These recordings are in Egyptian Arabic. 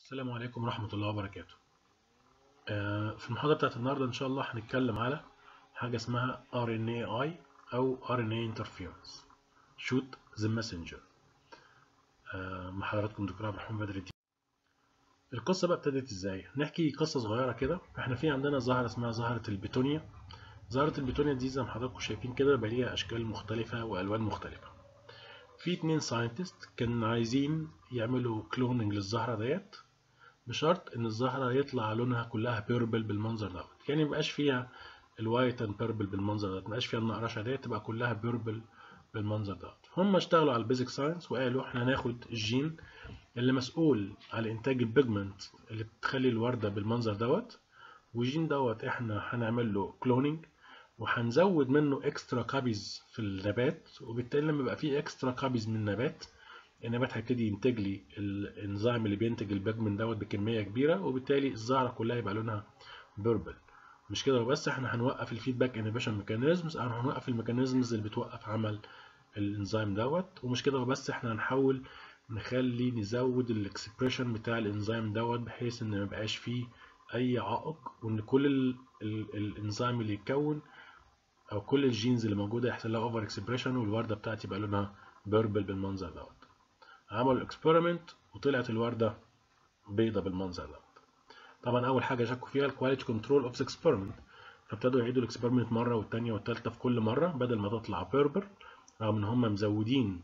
السلام عليكم ورحمة الله وبركاته آه، في المحاضرة بتاعت النهاردة إن شاء الله هنتكلم على حاجة اسمها RNAi أو RNA Interference Shoot the Messenger آه، مع حضراتكم دكتور عبد الرحمن بدر الدين القصة بقى ابتدت ازاي؟ نحكي قصة صغيرة كده احنا في عندنا ظاهرة اسمها ظاهرة البيتونيا ظاهرة البيتونيا دي زي ما حضراتكم شايفين كده بقى ليها أشكال مختلفة وألوان مختلفة في اتنين ساينتست كانوا عايزين يعملوا كلوننج للزهرة ديت بشرط ان الزهرة يطلع لونها كلها بيربل بالمنظر دوت يعني ميبقاش فيها الوايت اند بيربل بالمنظر دوت ميبقاش فيها النقرشة ديت تبقى كلها بيربل بالمنظر دوت هم اشتغلوا على البيزك ساينس وقالوا احنا هناخد الجين اللي مسؤول على انتاج البيجمنت اللي بتخلي الوردة بالمنظر دوت والجين دوت احنا هنعمل له كلوننج وهنزود منه اكسترا كابيز في النبات وبالتالي لما يبقى فيه اكسترا كابيز من النبات النبات هيبتدي ينتج لي الانزيم اللي بينتج البيجمنت دوت بكميه كبيره وبالتالي الزهره كلها يبقى لونها بيربل مش كده وبس احنا هنوقف الفيدباك انهبيشن ميكانيزمز او هنوقف الميكانيزمز اللي بتوقف عمل الانزيم دوت ومش كده وبس احنا هنحاول نخلي نزود الاكسبريشن بتاع الانزيم دوت بحيث ان ما يبقاش فيه اي عائق وان كل ال ال الانزيم اللي يتكون او كل الجينز اللي موجوده يحصل لها اوفر اكسبريشن والورده بتاعتي يبقى لونها بيربل بالمنظر دوت عملوا اكسبيرمنت وطلعت الورده بيضه بالمنظر دوت طبعا اول حاجه شكوا فيها الكواليتي كنترول اوف اكسبيرمنت فابتدوا يعيدوا الاكسبيرمنت مره والثانيه والثالثه في كل مره بدل ما تطلع بيربل رغم ان هم مزودين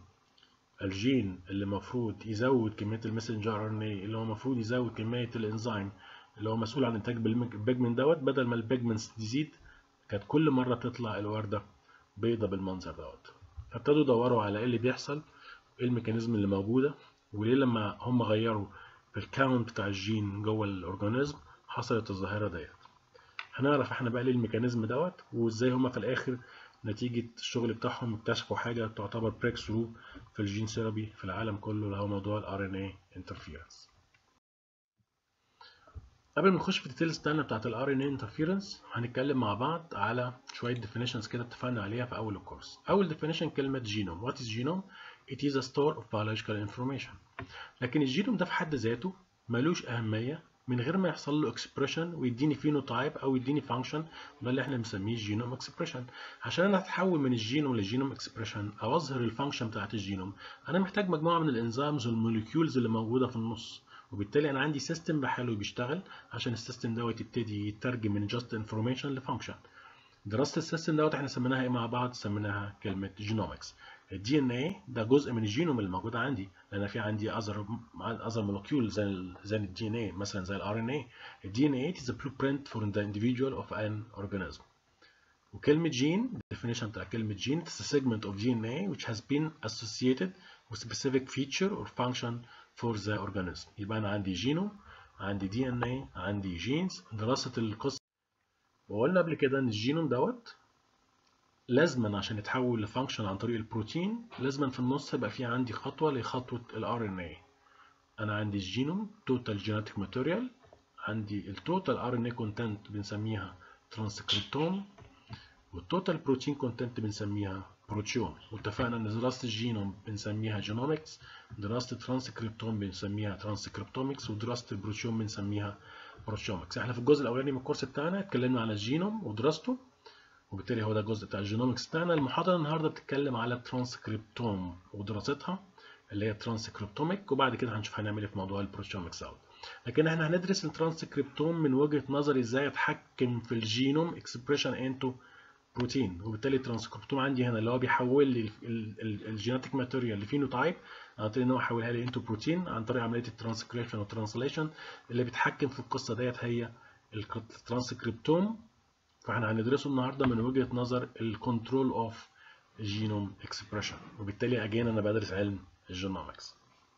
الجين اللي المفروض يزود كميه المسنجر ار ان اي اللي هو المفروض يزود كميه الانزيم اللي هو مسؤول عن انتاج البيجمنت دوت بدل ما البيجمنتس تزيد كانت كل مره تطلع الورده بيضه بالمنظر دوت فابتدوا يدوروا على ايه اللي بيحصل ايه الميكانيزم اللي موجوده وليه لما هم غيروا في الكاونت بتاع الجين جوه الاورجانيزم حصلت الظاهره ديت هنعرف احنا بقى ليه الميكانيزم دوت وازاي هم في الاخر نتيجه الشغل بتاعهم اكتشفوا حاجه تعتبر بريك ثرو في الجين ثيرابي في العالم كله اللي هو موضوع الار ان اي انترفيرنس قبل ما نخش في الديتيلز بتاعنا بتاعت الار ان اي انترفيرنس هنتكلم مع بعض على شويه ديفينيشنز كده اتفقنا عليها في اول الكورس اول ديفينيشن كلمه جينوم وات از جينوم it is a store of biological information لكن الجينوم ده في حد ذاته ملوش أهمية من غير ما يحصل له expression ويديني phenotype أو يديني function وده اللي احنا بنسميه جينوم expression عشان أنا أتحول من الجينوم للجينوم expression أو أظهر الفانكشن بتاعت الجينوم أنا محتاج مجموعة من الإنزيمز والموليكيولز اللي موجودة في النص وبالتالي أنا عندي سيستم بحاله بيشتغل عشان السيستم دوت يبتدي يترجم من just information لفانكشن دراسة السيستم دوت احنا سميناها ايه مع بعض؟ سميناها كلمة جينومكس الدي ان ايه ده جزء من الجينوم اللي موجود عندي لان في عندي اذر اذر مولكيول زي زي الدي ان ايه مثلا زي الار ان ايه الدي ان ايه is a blueprint for the individual of an organism وكلمة جين definition بتاع كلمة جين is a segment of DNA which has been associated with specific feature or function for the organism يبقى انا عندي جينوم عندي دي ان ايه عندي جينز دراسة القصة وقلنا قبل كده ان الجينوم دوت لازما عشان يتحول لفانكشن عن طريق البروتين لازما في النص يبقى في عندي خطوه لخطوه الار ان اي انا عندي الجينوم توتال جينيتيك ماتيريال عندي التوتال ار ان اي كونتنت بنسميها ترانسكريبتوم والتوتال بروتين كونتنت بنسميها بروتيوم واتفقنا ان دراسه الجينوم بنسميها جينومكس دراسه الترانسكريبتوم بنسميها ترانسكريبتومكس ودراسه البروتيوم بنسميها بروتيومكس احنا في الجزء الاولاني من الكورس بتاعنا اتكلمنا على الجينوم ودراسته وبالتالي هو ده الجزء بتاع الجينومكس بتاعنا المحاضره النهارده بتتكلم على الترانسكريبتوم ودراستها اللي هي الترانسكريبتوميك وبعد كده هنشوف هنعمل ايه في موضوع البروتيومكس اوت لكن احنا هندرس الترانسكريبتوم من وجهه نظر ازاي اتحكم في الجينوم اكسبريشن انتو بروتين وبالتالي الترانسكريبتوم عندي هنا اللي هو بيحول لي الجينيتيك ماتيريال لفينوتايب عن طريق ان هو يحولها لي انتو بروتين عن طريق عمليه الترانسكريبشن والترانسليشن اللي بيتحكم في القصه ديت هي الترانسكريبتوم فاحنا هندرسه النهارده من وجهه نظر الكنترول اوف جينوم اكسبريشن وبالتالي اجين انا بدرس علم الجينومكس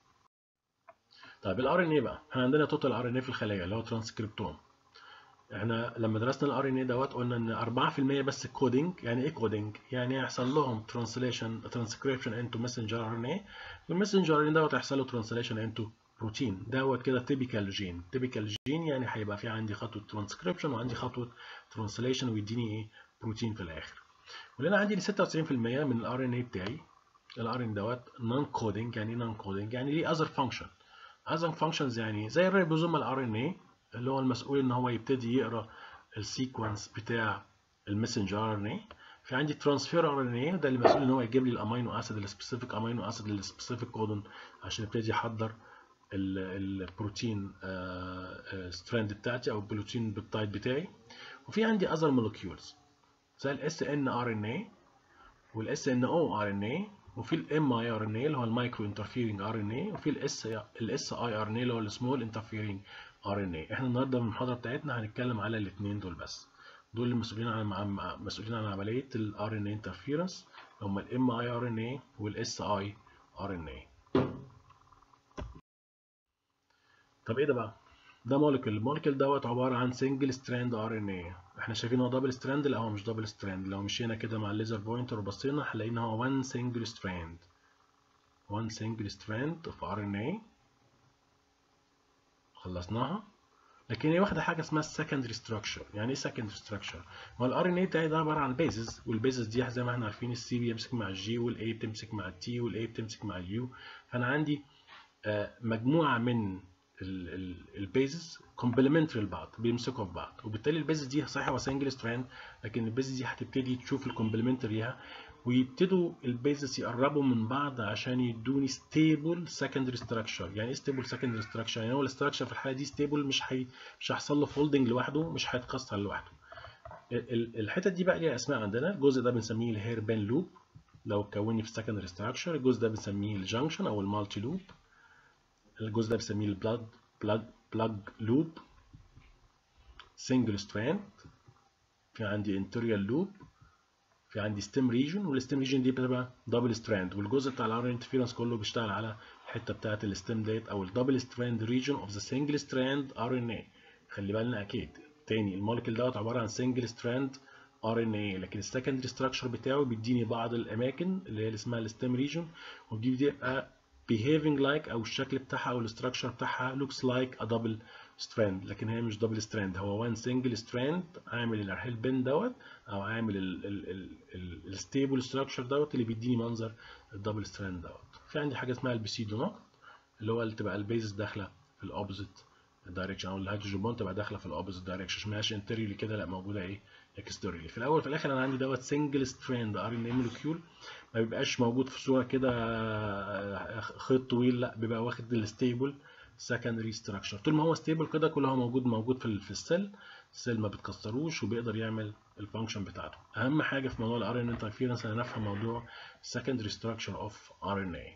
طيب الار ان اي بقى احنا عندنا توتال ار ان اي في الخليه اللي هو ترانسكريبتوم احنا لما درسنا الار ان اي دوت قلنا ان 4% بس كودينج يعني ايه كودينج يعني هيحصل لهم ترانسليشن ترانسكريبشن انتو ماسنجر ار ان اي والماسنجر ار ان دوت هيحصل له ترانسليشن انتو بروتين دوت كده تيبيكال جين تيبيكال جين يعني هيبقى في عندي خطوه ترانسكريبشن وعندي خطوه ترانسليشن ويديني ايه بروتين في الاخر ولان عندي 96% من الار ان اي بتاعي الار ان دوت نون كودنج يعني ايه نون كودنج يعني ليه اذر فانكشن adjunct functions يعني زي الريبوزوم الار ان اي اللي هو المسؤول ان هو يبتدي يقرا السيكونس بتاع المسنجر ار ان اي في عندي ترانسفير ار ان اي ده اللي مسؤول ان هو يجيب لي الامينو اسيد السبيسيفيك امينو اسيد السبيسيفيك كودون عشان يبتدي يحضر البروتين ستراند بتاعتي او البروتين بيبتايد بتاعي وفي عندي اذر مولكيولز زي الاس ان ار ان اي والاس ان او ار ان اي وفي الام اي ار ان اي اللي هو المايكرو انترفيرنج ار ان اي وفي الاس الاس اي ار ان اي اللي هو السمول انترفيرنج ار ان اي احنا النهارده في المحاضره بتاعتنا هنتكلم على الاثنين دول بس دول المسؤولين عن مسؤولين عن عمليه الار ان اي انترفيرنس هم الام اي ار ان اي والاس اي ار ان اي طب ايه ده بقى ده مولكيول المولكيول دوت عباره عن سنجل ستراند ار ان اي احنا شايفين هو دبل ستراند لا هو مش دبل ستراند لو مشينا كده مع الليزر بوينتر وبصينا هنلاقي ان هو 1 سنجل ستراند 1 سنجل ستراند اوف ار ان اي خلصناها لكن هي واخده حاجه اسمها السكندري ستراكشر يعني ايه سكندري ستراكشر هو الار ان اي بتاعي ده عباره عن بيزز والبيزز دي زي ما احنا عارفين السي بيمسك مع الجي والاي بتمسك مع التي والاي بتمسك مع اليو فانا عندي مجموعه من البيزز كومبلمنتري لبعض بيمسكوا في بعض وبالتالي البيزز دي صحيح هو سنجل ستراند لكن البيزز دي هتبتدي تشوف الكومبلمنتريها ويبتدوا البيزز يقربوا من بعض عشان يدوني ستيبل سكندري ستراكشر يعني ايه ستيبل سكندري ستراكشر يعني هو الاستراكشر في الحاله دي ستيبل مش حي... مش هيحصل له فولدنج لوحده مش هيتكسر لوحده الحتت دي بقى ليها اسماء عندنا الجزء ده بنسميه الهير بان لوب لو اتكوني في سكندري ستراكشر الجزء ده بنسميه الجنكشن او المالتي لوب الجزء ده بنسميه البلاج بلاج بلاج لوب سنجل ستراند في عندي انتريال لوب في عندي ستيم ريجن والستيم ريجن دي بتبقى دبل ستراند والجزء بتاع الار انترفيرنس كله بيشتغل على الحته بتاعه الستيم ديت او الدبل ستراند ريجن اوف ذا سنجل ستراند ار ان اي خلي بالنا اكيد تاني المولكيول دوت عباره عن سنجل ستراند ار ان اي لكن السكندري ستراكشر بتاعه بيديني بعض الاماكن اللي هي اللي اسمها الستيم ريجن ودي بتبقى behaving like او الشكل بتاعها او الاستراكشر بتاعها looks like a double strand لكن هي مش double strand هو one single strand عامل الارهيل بين دوت او عامل الستيبل structure دوت اللي بيديني منظر الدبل ستراند دوت في عندي حاجه اسمها البسيدو نوت اللي هو اللي تبقى البيزس داخله في الاوبوزيت دايركشن او الهيدروجين بوند تبقى داخله في الاوبوزيت دايركشن مش ماشي انتريولي كده لا موجوده ايه اكستريولي في الاول في الاخر انا عندي دوت سنجل ستراند ار ان اي مولكيول ما بيبقاش موجود في صوره كده خيط طويل لا بيبقى واخد الستيبل سكندري ستراكشر طول ما هو ستيبل كده كل هو موجود موجود في في السيل السيل ما بتكسروش وبيقدر يعمل الفانكشن بتاعته اهم حاجه في موضوع الار ان انترفيرنس ان نفهم موضوع secondary structure of RNA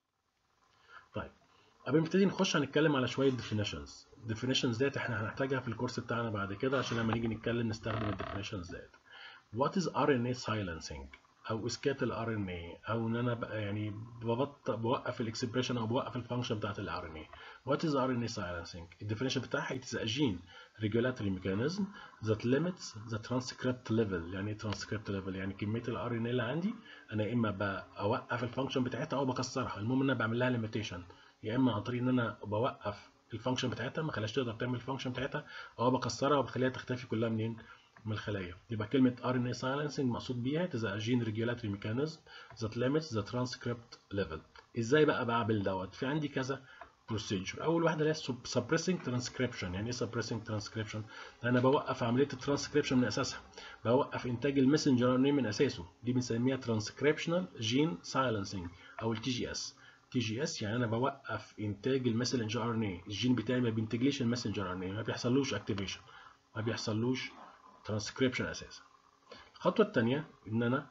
طيب قبل ما نبتدي نخش هنتكلم على شويه definitions definitions ديت احنا هنحتاجها في الكورس بتاعنا بعد كده عشان لما نيجي نتكلم نستخدم الديفينيشنز ديت what is RNA silencing او اسكات الار ان اي او ان انا بقى يعني ببطئ بوقف الاكسبريشن او بوقف الفانكشن بتاعت الار ان اي وات از ار ان اي سايلنسنج الديفينيشن بتاعها it is a gene regulatory mechanism that limits the transcript level يعني ايه transcript level يعني كميه الار ان اي اللي عندي انا يا اما بوقف الفانكشن بتاعتها او بكسرها المهم ان انا بعمل لها ليميتيشن يا اما عن طريق ان انا بوقف الفانكشن بتاعتها ما خلاش تقدر تعمل الفانكشن بتاعتها او بكسرها وبخليها تختفي كلها منين من الخلايا يبقى كلمة RNA silencing مقصود بيها is a gene regulatory mechanism that limits the transcript level ازاي بقى بعمل دوت في عندي كذا procedure اول واحده اللي هي suppressing transcription يعني ايه suppressing transcription انا بوقف عمليه الترانسكريبشن من اساسها بوقف انتاج المسنجر RNA من اساسه دي بنسميها transcriptional gene silencing او التي جي اس تي جي اس يعني انا بوقف انتاج المسنجر ار ان اي الجين بتاعي ما بينتجليش المسنجر ار ان اي ما بيحصلوش اكتيفيشن ما بيحصلوش ترانسكريبشن اساسا الخطوه الثانيه ان انا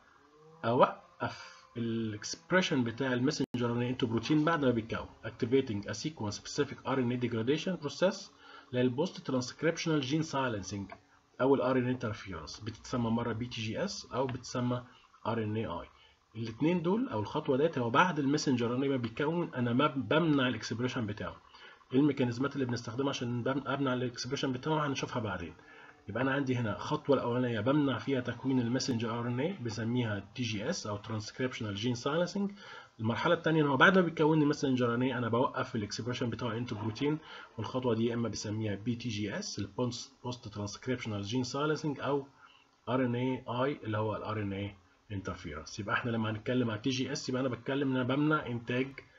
اوقف الاكسبريشن بتاع المسنجر ار ان اي انتو بروتين بعد ما بيتكون activating a sequence specific RNA degradation process اللي هي البوست ترانسكريبشنال جين سايلنسنج او الار ان انترفيرنس بتتسمى مره بي تي جي اس او بتسمى ار ان اي اي الاثنين دول او الخطوه ديت هو بعد المسنجر ار ان اي ما بيتكون انا ما بمنع الاكسبريشن بتاعه ايه الميكانيزمات اللي بنستخدمها عشان امنع الاكسبريشن بتاعه هنشوفها بعدين يبقى انا عندي هنا الخطوه الاولانيه بمنع فيها تكوين المسنجر ار ان اي بسميها تي جي اس او ترانسكريبشنال جين سايلنسنج المرحله الثانيه ان هو بعد ما بيكون لي مسنجر ار ان اي انا بوقف الاكسبريشن بتاعه انتو بروتين والخطوه دي يا اما بسميها بي تي جي اس البوست ترانسكريبشنال جين سايلنسنج او ار ان اي اي اللي هو الار ان اي انترفيرنس يبقى احنا لما هنتكلم على تي جي اس يبقى انا بتكلم ان انا بمنع انتاج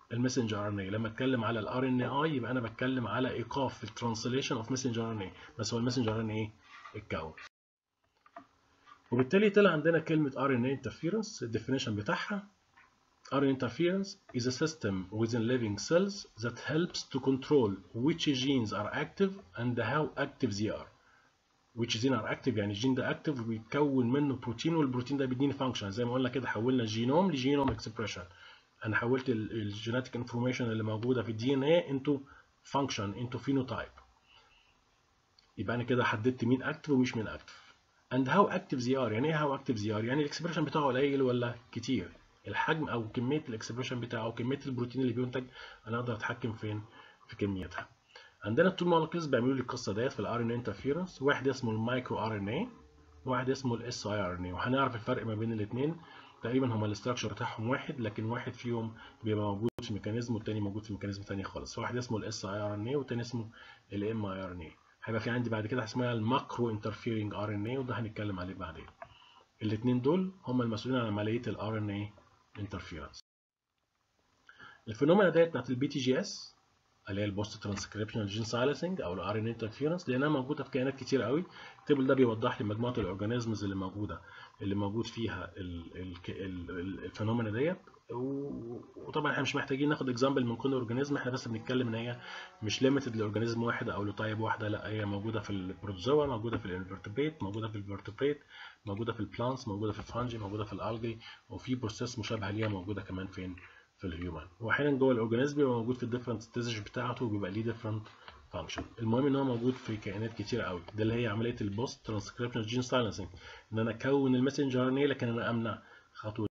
المسنجر ار ان اي لما اتكلم على الار ان اي يبقى انا بتكلم على ايقاف الترانسليشن اوف مسنجر ار ان اي بس هو المسنجر ار ان اي اتكون وبالتالي طلع عندنا كلمه ار ان اي انترفيرنس الديفينيشن بتاعها RNA interference is a system within living cells that helps to control which genes are active and how active they are. which gene are active يعني الجين ده active وبيتكون منه بروتين والبروتين ده بيديني فانكشن زي ما قلنا كده حولنا الجينوم لجينوم اكسبريشن انا حولت الجيناتيك انفورميشن اللي موجوده في الدي ان ايه انتو فانكشن انتو فينوتايب يبقى انا كده حددت مين اكتف ومش مين اكتف and how active they are يعني ايه how active they are يعني الاكسبريشن بتاعه قليل ولا كتير الحجم او كميه الاكسبريشن بتاعه او كميه البروتين اللي بينتج انا اقدر اتحكم فين في كميتها عندنا التو مولكيولز بيعملوا لي القصه ديت في الار ان انترفيرنس واحد اسمه المايكرو ار ان اي وواحد اسمه الاس اي ار ان اي وهنعرف الفرق ما بين الاثنين تقريبا هما الاستراكشر بتاعهم واحد لكن واحد فيهم بيبقى موجود في ميكانيزم والتاني موجود في ميكانيزم تاني خالص واحد اسمه الاس اي ار ان اي والتاني اسمه الام اي ار ان اي هيبقى في عندي بعد كده اسمها الماكرو انترفيرنج ار ان اي وده هنتكلم عليه بعدين الاثنين دول هما المسؤولين عن عمليه الار ان اي انترفيرنس الفينومينا ديت بتاعت البي تي جي اس اللي هي البوست ترانسكريبشنال جين سايلنسنج او الار ان انترفيرنس لانها موجوده في كائنات كتير قوي التيبل ده بيوضح لي مجموعه الاورجانيزمز اللي موجوده اللي موجود فيها الفينومينا ديت وطبعا احنا مش محتاجين ناخد اكزامبل من كل اورجانيزم احنا بس بنتكلم ان هي مش ليميتد لاورجانيزم واحد او لتايب واحده لا هي موجوده في البروتوزوا موجوده في الانفرتبريت موجوده في الفيرتبريت موجوده في البلانتس موجوده في الفانجي موجوده في الالجي وفي بروسيس مشابهه ليها موجوده كمان فين في الهيومن واحيانا جوه الاورجانيزم بيبقى موجود في الديفرنت ستيج بتاعته وبيبقى ليه ديفرنت فانكشن المهم ان هو موجود في كائنات كتير قوي ده اللي هي عمليه البوست ترانسكريبشن جين سايلنسنج ان انا اكون المسنجر ار لكن انا امنع خطوه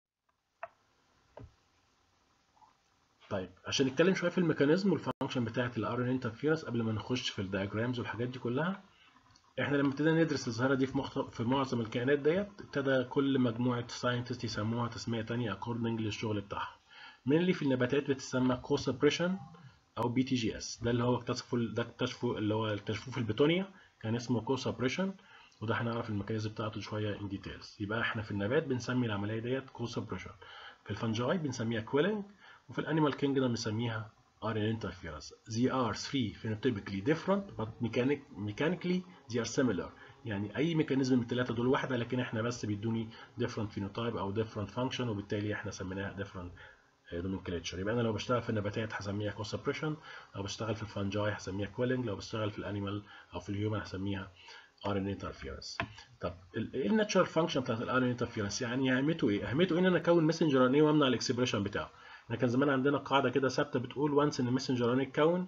طيب عشان نتكلم شويه في الميكانيزم والفانكشن بتاعه الار ان انترفيرنس قبل ما نخش في الدياجرامز والحاجات دي كلها احنا لما ابتدينا ندرس الظاهره دي في مخت... في معظم الكائنات ديت ابتدى كل مجموعه ساينتست يسموها تسميه ثانيه اكوردنج للشغل بتاعهم من اللي في النباتات بتسمى كو سبريشن او بي تي جي اس ده اللي هو اكتشفوا ده اكتشفوا اللي هو اكتشفوه في البتونيا كان اسمه كو سبريشن وده هنعرف الميكانيزم بتاعته شويه ان ديتيلز يبقى احنا في النبات بنسمي العمليه ديت كو سبريشن في الفنجاي بنسميها كويلنج وفي الانيمال كينجدم بنسميها RNA interference. They are three phenotypically different but mechanic, mechanically they are similar. يعني أي ميكانيزم من الثلاثة دول واحدة لكن احنا بس بيدوني different phenotype أو different function وبالتالي احنا سميناها different nomenclature. يبقى أنا لو بشتغل في النباتات هسميها co suppression لو بشتغل في الفنجاي هسميها quelling لو بشتغل في الانيمال أو في الهيومن هسميها RNA interference. طب ايه الناتشرال فانكشن بتاعت ال RNA interference؟ يعني اهميته ايه؟ اهميته ان انا اكون ماسنجر RNA وامنع الاكسبريشن بتاعه. احنا كان زمان عندنا قاعده كده ثابته بتقول وانس ان المسنجر ار يتكون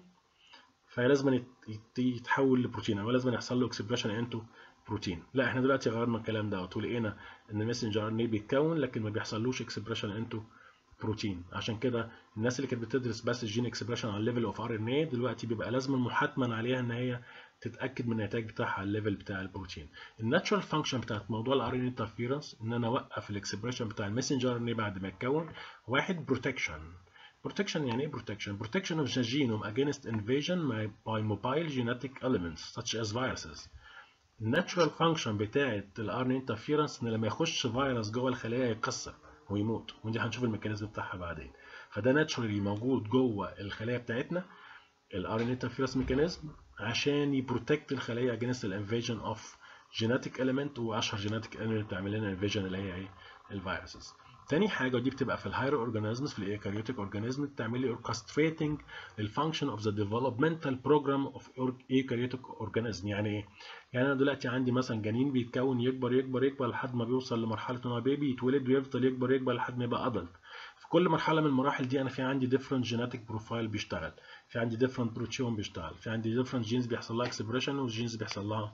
فهي لازم يتحول لبروتين او لازم يحصل له اكسبريشن انتو بروتين لا احنا دلوقتي غيرنا الكلام ده ولقينا ان المسنجر ار بيتكون لكن ما بيحصلوش اكسبريشن انتو بروتين عشان كده الناس اللي كانت بتدرس بس الجين اكسبريشن على الليفل اوف ار ان اي دلوقتي بيبقى لازم محتما عليها ان هي تتاكد من النتائج بتاعها على الليفل بتاع البروتين الناتشرال فانكشن بتاعت موضوع الار ان انترفيرنس ان انا اوقف الاكسبريشن بتاع المسنجر ار بعد ما يتكون واحد بروتكشن بروتكشن يعني ايه بروتكشن بروتكشن of the genome against invasion by mobile genetic elements such as viruses الناتشرال فانكشن بتاعت الار ان انترفيرنس ان لما يخش فيروس جوه الخليه يتكسر ويموت ودي هنشوف الميكانيزم بتاعها بعدين فده ناتشرالي موجود جوه الخليه بتاعتنا الار ان انترفيرنس ميكانيزم عشان يبروتكت الخليه against الانفيجن اوف جينيتك element واشهر جينيتك element بتعمل لنا انفيجن اللي هي ايه الفيروسز تاني حاجه ودي بتبقى في الهايرو اورجانيزمز في الايكاريوتيك اورجانيزم بتعمل لي اوركستريتنج للفانكشن اوف ذا ديفلوبمنتال بروجرام اوف ايكاريوتيك اورجانيزم يعني ايه يعني انا دلوقتي عندي مثلا جنين بيتكون يكبر يكبر يكبر لحد ما بيوصل لمرحله ان هو بيبي يتولد ويفضل يكبر يكبر لحد ما يبقى ادلت في كل مرحله من المراحل دي انا في عندي ديفرنت جينيتك بروفايل بيشتغل في عندي ديفرنت بروتيوم بيشتغل في عندي ديفرنت جينز بيحصل لها اكسبريشن وجينز بيحصل لها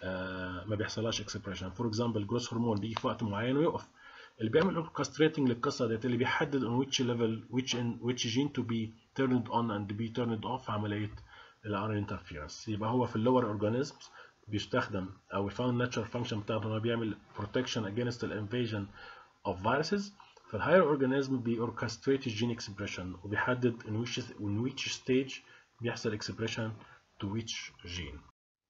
آه ما بيحصلهاش اكسبريشن فور اكزامبل جروس هرمون بيجي في وقت معين ويقف اللي بيعمل اوركستريتنج للقصه ديت اللي بيحدد on which level which in which gene to be turned on and be turned off في عمليه الار انترفيرنس يبقى هو في اللور اورجانيزمز بيستخدم او الفاوند ناتشر فانكشن بتاعته ان هو بيعمل protection against the invasion of viruses في الهاير اورجانيزم بيوركستريت الجين اكسبريشن وبيحدد in which in which stage بيحصل expression to which gene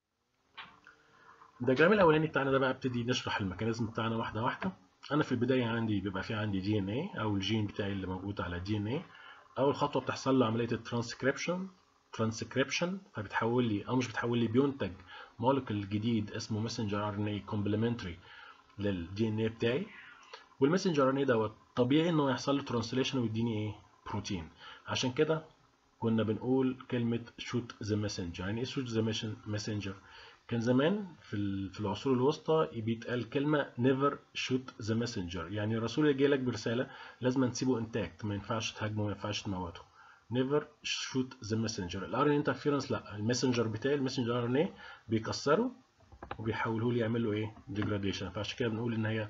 الدياجرام الاولاني بتاعنا ده بقى ابتدي نشرح الميكانيزم بتاعنا واحده واحده انا في البدايه عندي بيبقى في عندي دي ان اي او الجين بتاعي اللي موجود على دي ان اي اول خطوه بتحصل له عمليه الترانسكريبشن ترانسكريبشن فبتحول لي او مش بتحول لي بينتج مولكيول جديد اسمه ماسنجر ار ان اي كومبلمنتري للدي ان اي بتاعي والماسنجر ار ان اي دوت طبيعي انه يحصل له ترانسليشن ويديني ايه بروتين عشان كده كنا بنقول كلمة shoot the messenger يعني ايه shoot the messenger كان زمان في في العصور الوسطى بيتقال كلمة never shoot the messenger يعني الرسول اللي جاي لك برسالة لازم تسيبه انتاكت ما ينفعش تهاجمه ما ينفعش تموته never shoot the messenger الار ان interference لا المسنجر بتاعي المسنجر ار ان ايه بيكسره وبيحوله لي يعمل له ايه degradation فعشان كده بنقول ان هي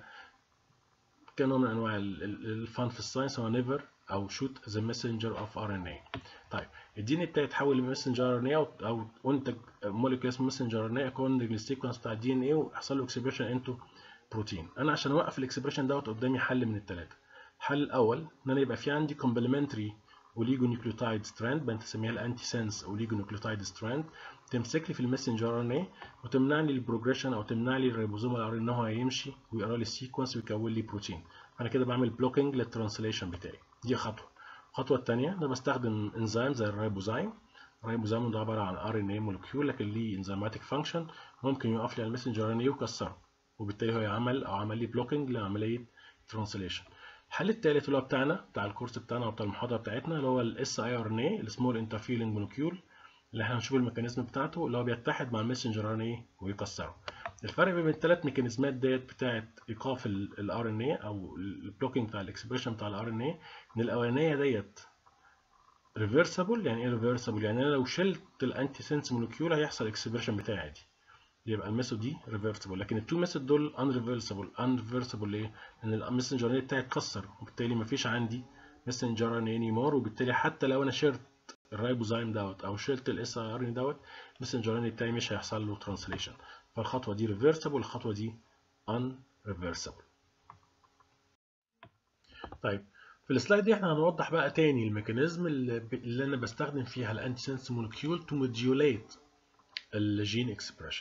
كنوع من انواع الفان في الساينس هو never او shoot the messenger of RNA طيب الدي ان بتاعي يتحول لمسنجر ار ان اي او انتج موليكيول اسمه مسنجر ار ان اي اكوردنج للسيكونس بتاع الدي ان اي ويحصل له اكسبريشن انتو بروتين انا عشان اوقف الاكسبريشن دوت قدامي حل من الثلاثه الحل الاول ان انا يبقى في عندي كومبلمنتري اوليجونيوكليوتايد ستراند بنسميها الانتي سنس اوليجونيوكليوتايد ستراند تمسك لي في المسنجر ار ان اي وتمنعني البروجريشن او تمنع لي الريبوزوم ار ان هو هيمشي ويقرا لي السيكونس ويكون لي بروتين فانا كده بعمل بلوكينج للترانسليشن بتاعي دي خطوه الخطوة الثانية أنا بستخدم انزيم زي الريبوزايم الريبوزايم ده عبارة عن ار ان اي مولكيول لكن ليه انزيماتيك فانكشن ممكن يقف لي على المسنجر ار ان اي ويكسره وبالتالي هو يعمل او عمل لي بلوكينج لعملية ترانسليشن الحل الثالث اللي هو بتاعنا بتاع الكورس بتاعنا وبتاع المحاضرة بتاعتنا اللي هو الاس اي ار ان اي السمول انترفيرنج مولكيول اللي احنا هنشوف الميكانيزم بتاعته اللي هو بيتحد مع المسنجر ار ان اي ويكسره الفرق بين الثلاث ميكانيزمات ديت بتاعت ايقاف الار ان اي او البلوكينج بتاع الاكسبريشن بتاع الار ان اي ان الاولانيه ديت ريفرسبل يعني ايه ريفرسبل يعني انا لو شلت الانتي سنس مولكيول هيحصل اكسبريشن بتاعي عادي يبقى الميثود دي ريفرسبل لكن التو ميثود دول ان ريفرسبل ان ريفرسبل ليه لان المسنجر ان بتاعي اتكسر وبالتالي مفيش عندي مسنجر ان اني مور وبالتالي حتى لو انا شلت الرايبوزايم دوت او شلت الاس اي ار ان دوت المسنجر ان بتاعي مش هيحصل له ترانسليشن فالخطوه دي ريفرسبل والخطوه دي ان ريفرسبل طيب في السلايد دي احنا هنوضح بقى تاني الميكانيزم اللي, اللي انا بستخدم فيها الانتي سنس مولكيول تو موديوليت الجين اكسبريشن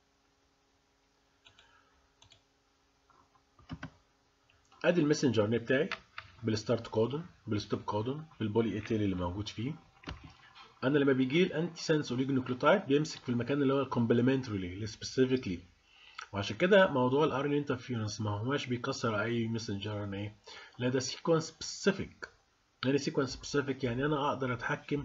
ادي المسنجر ني بتاعي بالستارت كودون بالستوب كودون بالبولي ايتيل اللي موجود فيه انا لما بيجي لي الانتي سنس اوليجونوكليوتايد بيمسك في المكان اللي هو الكومبلمنتري اللي سبيسيفيكلي وعشان كده موضوع الار ان انترفيرنس ما هوش بيكسر اي ميسنجر ان ايه لا ده سيكونس سبيسيفيك يعني سيكونس سبيسيفيك يعني انا اقدر اتحكم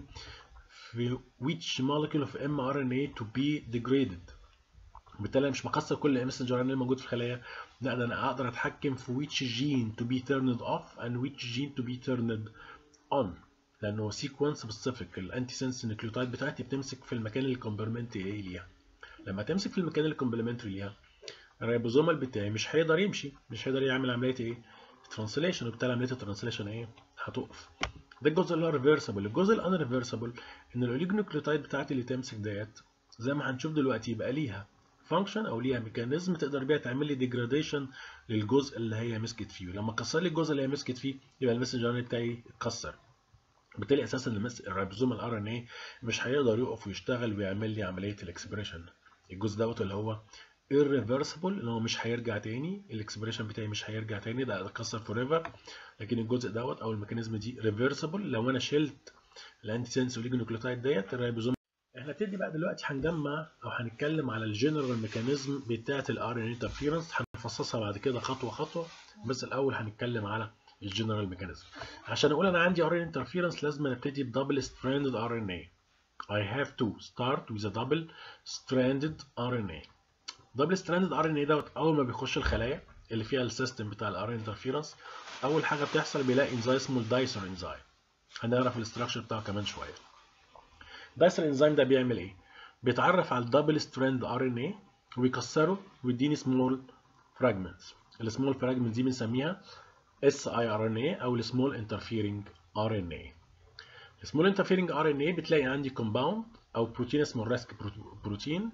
في which molecule of mRNA to be degraded بالتالي انا مش بكسر كل ميسنجر ان موجود في الخلايا لا ده انا اقدر اتحكم في which gene to be turned off and which gene to be turned on لانه سيكونس سبيسيفيك الانتي سنس نيوكليوتايد بتاعتي بتمسك في المكان اللي كومبلمنتري ليها لما تمسك في المكان اللي كومبلمنتري ليها الريبوزومال بتاعي مش هيقدر يمشي مش هيقدر يعمل عمليه ايه ترانسليشن وبالتالي عمليه الترانسليشن ايه هتقف ده الجزء اللي هو ريفرسبل الجزء الان ريفرسبل ان الاوليجونوكليوتايد بتاعتي اللي تمسك ديت زي ما هنشوف دلوقتي يبقى ليها فانكشن او ليها ميكانيزم تقدر بيها تعمل لي ديجراديشن للجزء اللي هي مسكت فيه ولما كسر لي الجزء اللي هي مسكت فيه يبقى المسنجر بتاعي اتكسر بالتالي اساسا الريبوزوم الار ان اي مش هيقدر يقف ويشتغل ويعمل لي عمليه الاكسبريشن الجزء دوت اللي هو irreversible اللي هو مش هيرجع تاني الاكسبريشن بتاعي مش هيرجع تاني ده اتكسر فور ايفر لكن الجزء دوت او الميكانيزم دي ريفرسبل لو انا شلت الانتي سنس اوليجونوكليوتايد ديت الريبوزوم احنا هنبتدي بقى دلوقتي هنجمع او هنتكلم على الجنرال ميكانيزم بتاعه الار ان انترفيرنس هنفصصها بعد كده خطوه خطوه بس الاول هنتكلم على الجنرال ميكانيزم عشان اقول انا عندي ار ان انترفيرنس لازم ابتدي بدبل ستراندد ار ان اي I have to start with a double stranded RNA دبل ستراندد ار ان اي دوت اول ما بيخش الخلايا اللي فيها السيستم بتاع الار انترفيرنس اول حاجه بتحصل بيلاقي انزيم اسمه الدايسر انزيم هنعرف الاستراكشر بتاعه كمان شويه الدايسر انزيم ده بيعمل ايه بيتعرف على الدبل ستراند ار ان اي ويكسره ويديني سمول فراجمنتس السمول فراجمنتس دي بنسميها اس اي ار ان اي او السمول انترفيرنج ار ان اي السمول انترفيرنج ار ان اي بتلاقي عندي كومباوند او بروتين اسمه الريسك بروتين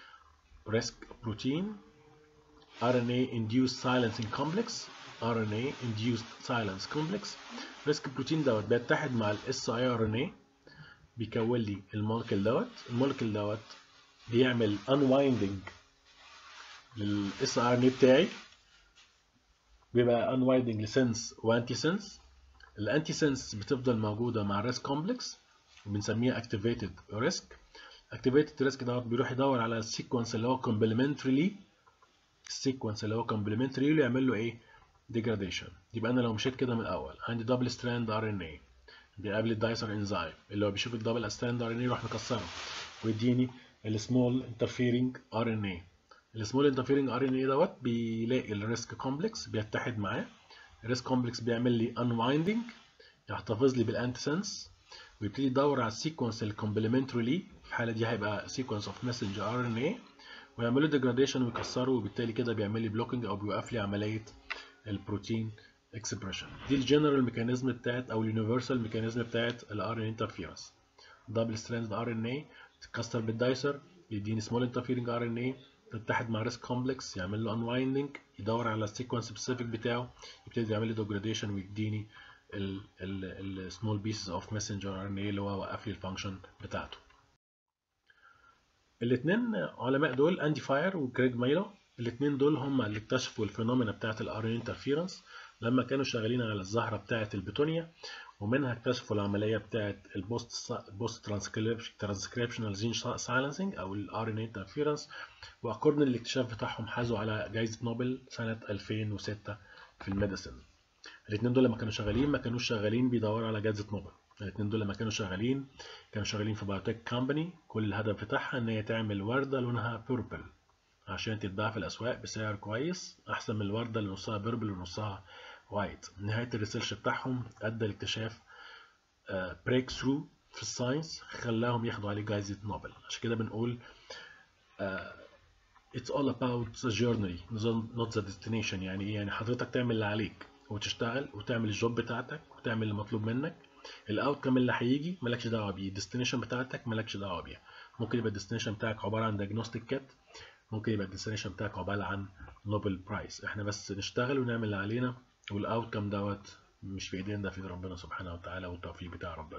ريسك بروتين RNA induced silencing complex RNA induced silence complex ريسك بروتين دوت بيتحد مع ال siRNA بيكون لي المولكيول دوت المولكيول دوت بيعمل unwinding لل siRNA بتاعي بيبقى unwinding لسنس وانتي سنس الانتي سنس بتفضل موجوده مع الريسك كومبلكس بنسميها اكتيفيتد ريسك اكتيفيتد ريسك دوت بيروح يدور على السيكونس اللي هو كومبلمنتري السيكونس اللي هو كومبلمنتري يعمل له ايه ديجراديشن يبقى انا لو مشيت كده من الاول عندي دبل ستراند ار ان اي بيقابل الدايسر انزيم اللي هو بيشوف الدبل ستراند ار ان اي يروح مكسره ويديني السمول انترفيرنج ار ان اي السمول انترفيرنج ار ان اي دوت بيلاقي الريسك كومبلكس بيتحد معاه الريسك كومبلكس بيعمل لي انوايندنج يحتفظ لي بالانتسنس ويبتدي يدور على السيكونس الكومبلمنتري ليه في الحاله دي هيبقى سيكونس اوف ماسنجر ار ان اي ويعمل له ديجراديشن ويكسره وبالتالي كده بيعمل لي بلوكينج او بيوقف لي عمليه البروتين اكسبريشن دي الجنرال ميكانيزم بتاعت او اليونيفرسال ميكانيزم بتاعت الار ان انترفيرنس دبل ستراند ار ان اي تتكسر بالدايسر يديني سمول انترفيرنج ار ان اي تتحد مع ريسك كومبلكس يعمل له انوايندنج يدور على السيكونس سبيسيفيك بتاعه يبتدي يعمل لي ديجراديشن ويديني السمول بيسز اوف ماسنجر ار ان اي اللي هو وقف لي الفانكشن بتاعته الاثنين علماء دول اندي فاير وكريج مايلو الاثنين دول هم اللي اكتشفوا الفينومينا بتاعه الار ان انترفيرنس لما كانوا شغالين على الزهره بتاعه البتونيا ومنها اكتشفوا العمليه بتاعه البوست بوست ترانسكريبشنال جين سايلنسنج او الار ان انترفيرنس واكوردن الاكتشاف بتاعهم حازوا على جائزه نوبل سنه 2006 في الميديسن الاثنين دول لما كانوا شغالين ما كانوش شغالين بيدوروا على جائزه نوبل الاثنين دول لما كانوا شغالين كانوا شغالين في بايوتك كامباني كل الهدف بتاعها ان هي تعمل ورده لونها بيربل عشان تتباع في الاسواق بسعر كويس احسن من الورده اللي نصها بيربل ونصها وايت نهايه الريسيرش بتاعهم ادى لاكتشاف بريك ثرو في الساينس خلاهم ياخدوا عليه جائزه نوبل عشان كده بنقول uh, it's all about the journey not the destination يعني ايه يعني حضرتك تعمل اللي عليك وتشتغل وتعمل الجوب بتاعتك وتعمل اللي مطلوب منك الاوتكم اللي هيجي مالكش دعوه بيه الديستنيشن بتاعتك مالكش دعوه بيها ممكن يبقى الديستنيشن بتاعك عباره عن دايجنوستيك كات ممكن يبقى الديستنيشن بتاعك عباره عن نوبل برايز احنا بس نشتغل ونعمل اللي علينا والاوتكم دوت مش في ايدينا ده في ايد ربنا سبحانه وتعالى والتوفيق بتاع ربنا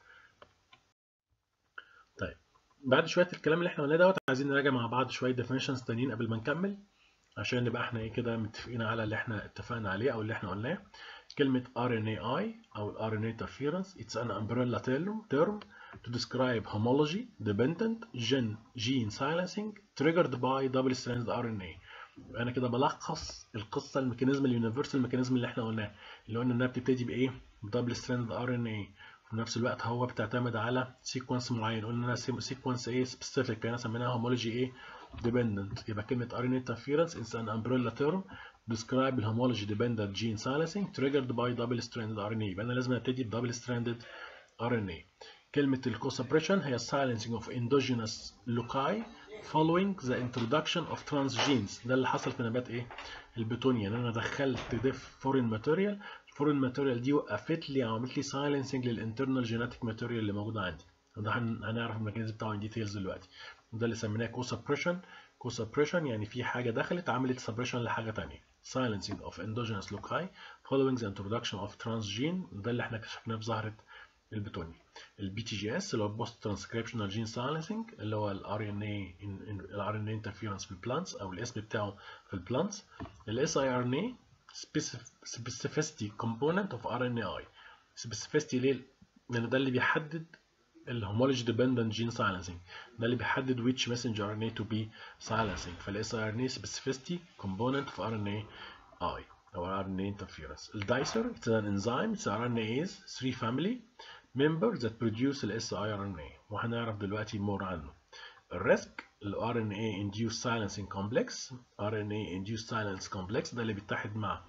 طيب بعد شويه الكلام اللي احنا قلناه دوت عايزين نراجع مع بعض شويه ديفينيشنز تانيين قبل ما نكمل عشان نبقى احنا ايه كده متفقين على اللي احنا اتفقنا عليه او اللي احنا قلناه كلمة RNAi أو RNA interference it's an umbrella term, term to describe homology dependent gene, gene silencing triggered by double stranded RNA أنا كده بلخص القصة الميكانيزم اليونيفرسال الميكانيزم اللي احنا قلناه اللي قلنا إنها بتبتدي بإيه؟ بدبل ستراند ار ان اي وفي نفس الوقت هو بتعتمد على سيكونس معين قلنا إنها سيكونس ايه سبيسيفيك يعني سميناها هومولوجي ايه dependent يبقى كلمة RNA interference is an umbrella term describe the homology dependent gene silencing triggered by double stranded RNA يبقى انا لازم ابتدي بدبل stranded RNA كلمة الكوسبريشن هي silencing of endogenous loci following the introduction of transgenes ده اللي حصل في نبات ايه البتونيا ان انا دخلت ديف فورين ماتيريال الفورين ماتيريال دي وقفت لي عملت لي silencing للانترنال جيناتيك ماتيريال اللي موجوده عندي وده هنعرف الميكانيزم بتاعه ان ديتيلز دلوقتي وده اللي سميناه كوسبريشن كوسبريشن يعني في حاجه دخلت عملت سبريشن لحاجه ثانيه silencing of endogenous loci following the introduction of transgene ده اللي احنا اكتشفناه في زهره البتوني البي تي جي اس اللي هو بوست ترانسكريبشنال جين سايلنسنج اللي هو الار ان اي الار ان اي انترفيرنس في البلانتس او الاسم بتاعه في البلانتس الاس اي ار ان اي specificity component of RNAi specificity ليه؟ لان ده اللي بيحدد الهومولوجي ديبندنت جين سايلنسنج ده اللي بيحدد which messenger RNA to be silencing فالاس اي ار ان اي specificity component of RNA I او RNA interference الدايسر it's an enzyme it's RNAs 3 family member that produce ال siRNA وهنعرف دلوقتي more عنه الريسك ال RNA induced silencing complex RNA induced silence complex ده اللي بيتحد مع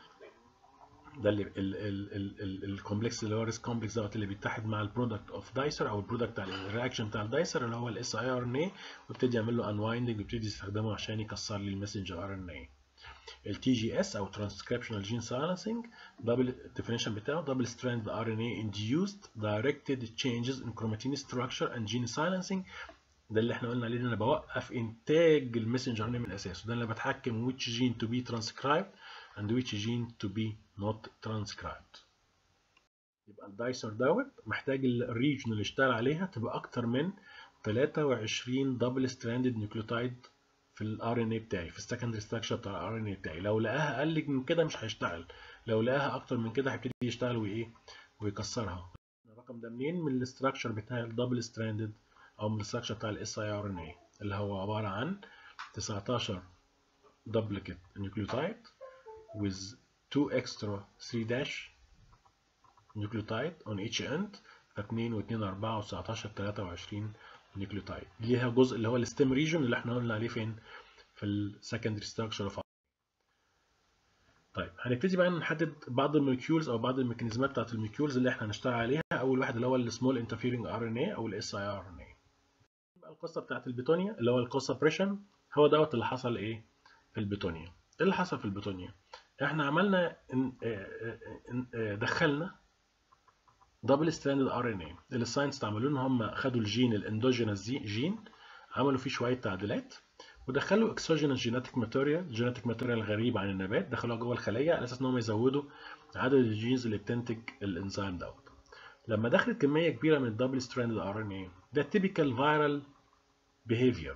ده اللي الكومبلكس اللي هو ريسك كومبلكس دوت اللي بيتحد مع البرودكت اوف دايسر او البرودكت بتاع الرياكشن بتاع الدايسر اللي هو الاس اي ار ان اي ويبتدي يعمل له انوايندنج ويبتدي يستخدمه عشان يكسر لي المسنجر ار ان اي التي جي اس او ترانسكريبشنال جين سايلنسنج دبل الديفينيشن بتاعه دبل ستراند ار ان اي induced directed changes in chromatin structure and gene silencing ده اللي احنا قلنا عليه ان انا بوقف انتاج المسنجر ار من اساسه ده اللي بتحكم which gene to be transcribed and which gene to be not transcribed يبقى الدايسر دوت محتاج الريجن اللي اشتغل عليها تبقى اكتر من 23 دبل ستراندد نيوكليوتايد في الار ان اي بتاعي في السكندري ستراكشر بتاع الار ان اي بتاعي لو لقاها اقل من كده مش هيشتغل لو لقاها اكتر من كده هيبتدي يشتغل وايه ويكسرها الرقم ده منين من الاستراكشر بتاع الدبل ستراندد او من الاستراكشر بتاع الاس اي ار ان اي اللي هو عباره عن 19 duplicate nucleotide with 2 extra 3 dash nucleotide on each end ف 2 و 2 4 و 19 23 نيوكليوتايد ليها جزء اللي هو الستيم ريجن اللي احنا قلنا عليه فين في السكندري ستراكشر اوف طيب هنبتدي بقى نحدد بعض المولكيولز او بعض الميكانيزمات بتاعت المولكيولز اللي احنا هنشتغل عليها اول واحد اللي هو السمول انترفيرنج ار ان اي او الاس اي ار ان اي القصه بتاعت البيتونيا اللي هو الكوسبريشن هو دوت اللي حصل ايه في البيتونيا ايه اللي حصل في البيتونيا احنا عملنا إن إن دخلنا دبل ستراندد ار ان اي اللي الساينس عملوه ان هم خدوا الجين الاندوجينس جين عملوا فيه شويه تعديلات ودخلوا اكسوجينس جيناتيك ماتيريال جيناتيك ماتيريال غريب عن النبات دخلوها جوه الخليه على اساس ان هم يزودوا عدد الجينز اللي بتنتج الانزيم دوت لما دخلت كميه كبيره من الدبل ستراندد ار ان اي ده تيبيكال فايرال بيهيفير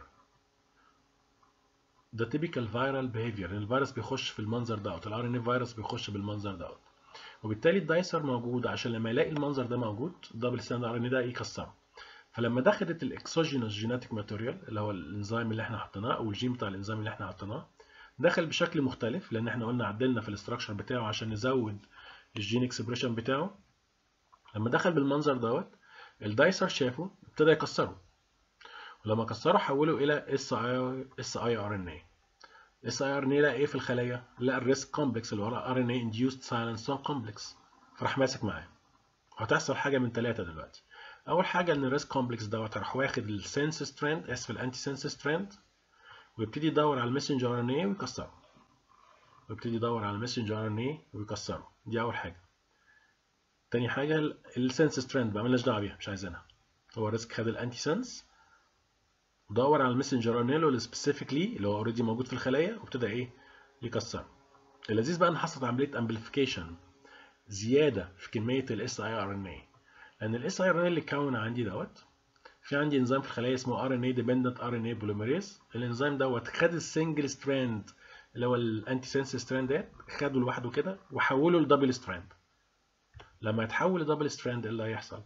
ده تيبيكال فايرال بيهيفير الفيروس بيخش في المنظر دوت الار ان اي فيروس بيخش بالمنظر دوت وبالتالي الدايسر موجود عشان لما يلاقي المنظر ده موجود الدبل ستراند ار ان ده يكسره فلما دخلت الاكسوجينوس جيناتيك ماتيريال اللي هو الانزيم اللي احنا حطيناه او الجين بتاع الانزيم اللي احنا حطيناه دخل بشكل مختلف لان احنا قلنا عدلنا في الاستراكشر بتاعه عشان نزود الجين اكسبريشن بتاعه لما دخل بالمنظر دوت الدايسر شافه ابتدى يكسره ولما كسره حوله الى اس اي اس اي ار ان اي اس اي ار ان اي لقى ايه في الخليه لقى الريسك كومبلكس اللي ورا ار ان اي انديوست سايلنسون كومبلكس فراح ماسك معاه وهتحصل حاجه من ثلاثه دلوقتي اول حاجه ان الريسك كومبلكس دوت راح واخد السنس ستراند اسف الانتي سنس ستراند ويبتدي يدور على المسنجر ار ان اي ويكسره ويبتدي يدور على المسنجر ار ان اي ويكسره دي اول حاجه تاني حاجه السنس ستراند بقى مالناش دعوه بيها مش عايزينها هو الريسك خد الانتي سنس ودور على المسنجر ار ان اي اللي سبيسيفيكلي اللي هو اوريدي موجود في الخليه وابتدى ايه يكسره اللذيذ بقى ان حصلت عمليه امبليفيكيشن زياده في كميه الاس اي ار ان اي لان الاس اي ار ان اللي اتكون عندي دوت في عندي انزيم في الخليه اسمه ار ان اي ديبندنت ار ان اي بوليمريز الانزيم دوت خد السنجل ستراند اللي هو الانتي سنس ستراند ده خده لوحده كده وحوله لدبل ستراند لما يتحول لدبل ستراند ايه اللي هيحصل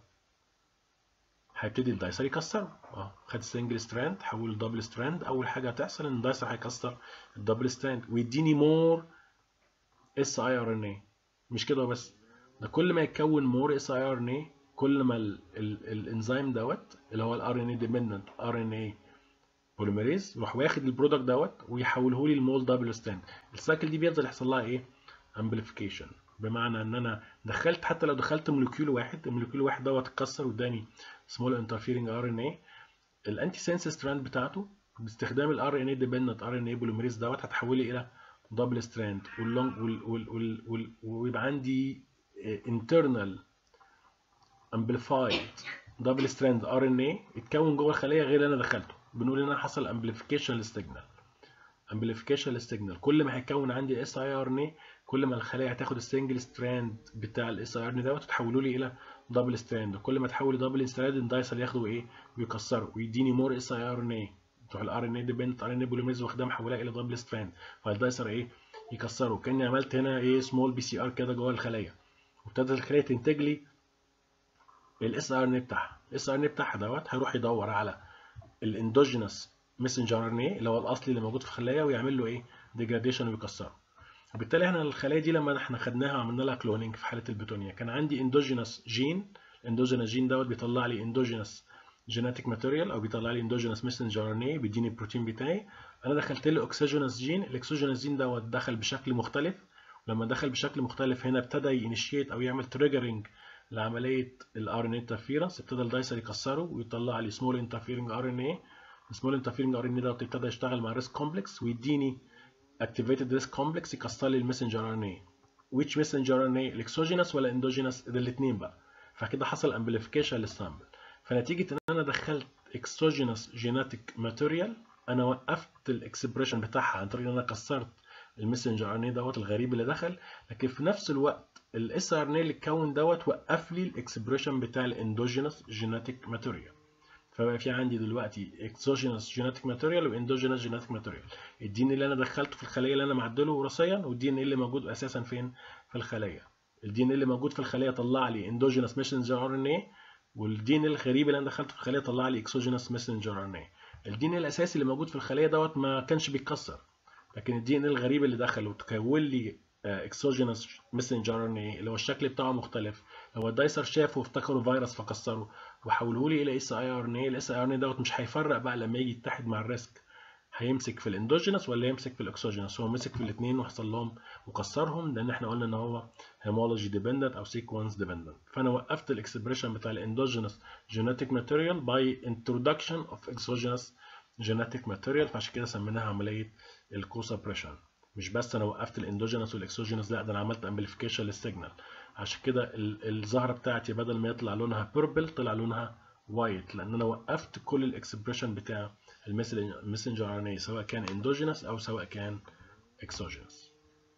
هيبتدي الدايسر يكسره اه خد السنجل ستراند حوله لدبل ستراند اول حاجه هتحصل ان الدايسر هيكسر الدبل ستراند ويديني مور اس اي ار ان اي مش كده بس ده كل ما يتكون مور اس اي ار ان اي كل ما الانزيم دوت اللي هو الار ان اي ديبندنت ار ان اي بوليمريز يروح واخد البرودكت دوت ويحوله لي لمول دبل ستراند السايكل دي بيفضل يحصل لها ايه امبليفيكيشن بمعنى ان انا دخلت حتى لو دخلت مولكيول واحد المولكيول واحد دوت اتكسر واداني سمول انترفيرنج ار ان اي الانتي سنس ستراند بتاعته باستخدام الار ان اي ديبندنت ار ان اي بوليمريز دوت هتحول لي الى دبل ستراند واللونج ويبقى عندي internal amplified دبل ستراند ار ان اي اتكون جوه الخليه غير اللي انا دخلته بنقول ان حصل امبليفيكيشن للسيجنال امبليفيكيشن للسيجنال كل ما هيكون عندي اس اي ار ان اي كل ما الخليه هتاخد السنجل ستراند بتاع الاس اي ار ان دوت وتحوله لي الى دبل ستراند كل ما تحول دبل ستراند الدايسر ياخده ايه ويكسره ويديني مور اس اي ار ان اي بتوع الار ان اي ديبندنت ار ان اي بوليميز واخدها محولها الى دبل ستراند فالدايسر ايه يكسره كاني عملت هنا ايه سمول بي سي ار كده جوه الخليه وابتدت الخليه تنتج لي الاس ار ان بتاعها الاس ار ان بتاعها دوت هيروح يدور على الاندوجينس ميسنجر ار ان اي اللي هو الاصلي اللي موجود في الخليه ويعمل له ايه ديجراديشن ويكسره وبالتالي احنا الخلايا دي لما احنا خدناها وعملنا لها كلوننج في حاله البتونيا كان عندي اندوجينس جين الاندوجينس جين دوت بيطلع لي اندوجينس جيناتيك ماتيريال او بيطلع لي اندوجينس ميسنجر ار ان اي بيديني البروتين بتاعي انا دخلت له اكسجينس جين الاكسجينس جين دوت دخل بشكل مختلف ولما دخل بشكل مختلف هنا ابتدى ينشيت او يعمل تريجرنج لعمليه الار ان اي انترفيرنس ابتدى الدايسر يكسره ويطلع لي سمول انترفيرنج ار ان اي السمول انترفيرنج ار ان اي دوت ابتدى يشتغل مع ريسك كومبلكس ويديني activated risk complex يكسر لي المسنجر ار ان اي which messenger RNA الاكسوجينس ولا اندوجينس ده الاثنين بقى فكده حصل امبليفيكيشن للسامبل فنتيجه ان انا دخلت اكسوجينس جيناتيك ماتيريال انا وقفت الاكسبريشن بتاعها عن طريق ان انا كسرت المسنجر ار ان اي دوت الغريب اللي دخل لكن في نفس الوقت الاس ار ان اي اللي اتكون دوت وقف لي الاكسبريشن بتاع الاندوجينس جيناتيك ماتيريال فبقى في عندي دلوقتي اكسوجينوس جينيتك ماتيريال واندوجينوس جينيتك ماتيريال الدي ان اللي انا دخلته في الخليه اللي انا معدله وراثيا والدي ان اللي موجود اساسا فين في الخليه الدي ان اللي موجود في الخليه طلع لي اندوجينوس ميسنجر ار ان اي والدي ان الغريب اللي انا دخلته في الخليه طلع لي اكسوجينوس ميسنجر ار ان اي الدي ان الاساسي اللي موجود في الخليه دوت ما كانش بيتكسر لكن الدي ان الغريب اللي دخل وتكون لي اكسوجينوس ميسنجر ار ان اي اللي هو الشكل بتاعه مختلف هو الدايسر شافه وافتكره فيروس فكسره وحوله لي الى اس اي ار ان اي الاس اي ار ان اي دوت مش هيفرق بقى لما يجي يتحد مع الريسك هيمسك في الاندوجينوس ولا يمسك في الاكسوجينوس هو مسك في الاثنين وحصل لهم وكسرهم لان احنا قلنا ان هو هيمولوجي ديبندنت او سيكونس ديبندنت فانا وقفت الاكسبريشن بتاع الاندوجينوس جينيتك ماتيريال باي انترودكشن اوف اكسوجينوس جينيتك ماتيريال فعشان كده سميناها عمليه الكوسبريشن مش بس انا وقفت الاندوجينوس والاكسوجينوس لا ده انا عملت امبليفيكيشن للسيجنال عشان كده الزهره بتاعتي بدل ما يطلع لونها بيربل طلع لونها وايت لان انا وقفت كل الاكسبريشن بتاع المسنجر ار ان اي سواء كان اندوجينوس او سواء كان اكسوجينوس